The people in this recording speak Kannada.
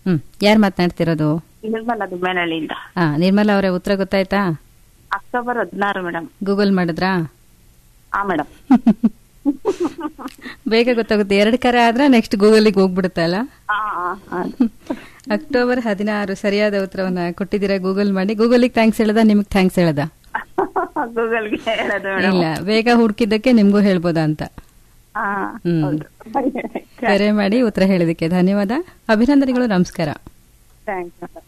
ಹ್ಮ್ ಯಾರು ಮಾತನಾಡ್ತಿರೋದು ನಿರ್ಮಲಾ ದುಮ್ಮೇನಹಳ್ಳಿಯಿಂದ ಹಾ ನಿರ್ಮಲಾ ಅವರೇ ಉತ್ತರ ಗೊತ್ತಾಯ್ತಾ ಅಕ್ಟೋಬರ್ ಹದಿನಾರು ಮೇಡಮ್ ಗೂಗಲ್ ಮಾಡಿದ್ರಾ ಹಾ ಮೇಡಮ್ ಬೇಗ ಗೊತ್ತಾಗುತ್ತೆ ಎರಡು ಕರೆ ಆದ್ರೆ ನೆಕ್ಸ್ಟ್ ಗೂಗಲ್ಗೆ ಹೋಗ್ಬಿಡುತ್ತೆ ಅಲ್ಲ ಹಾ ಹಾ, ಹಾ. ಅಕ್ಟೋಬರ್ ಹದಿನಾರು ಸರಿಯಾದ ಉತ್ತರವನ್ನ ಕೊಟ್ಟಿದ್ದೀರಾ ಗೂಗಲ್ ಮಾಡಿ ಗೂಗಲ್ಗೆ ಥ್ಯಾಂಕ್ಸ್ ಹೇಳದ ನಿಮ್ಗೆ ಥ್ಯಾಂಕ್ಸ್ ಹೇಳದ ಗೂಗಲ್ಗೆ ಹೇಳೋದು ಮೇಡಮ್ ಇಲ್ಲ ಬೇಗ ಹುಡುಕಿದ್ದಕ್ಕೆ ನಿಮ್ಗೂ ಹೇಳ್ಬೋದಾ ಅಂತ ಹಾ ಹ್ಮ್. ಹೌದು ಕರೆ ಮಾಡಿ ಉತ್ತರ ಹೇಳಿದಕ್ಕೆ ಧನ್ಯವಾದ ಅಭಿನಂದನೆಗಳು ನಮಸ್ಕಾರ ಥ್ಯಾಂಕ್ಸ್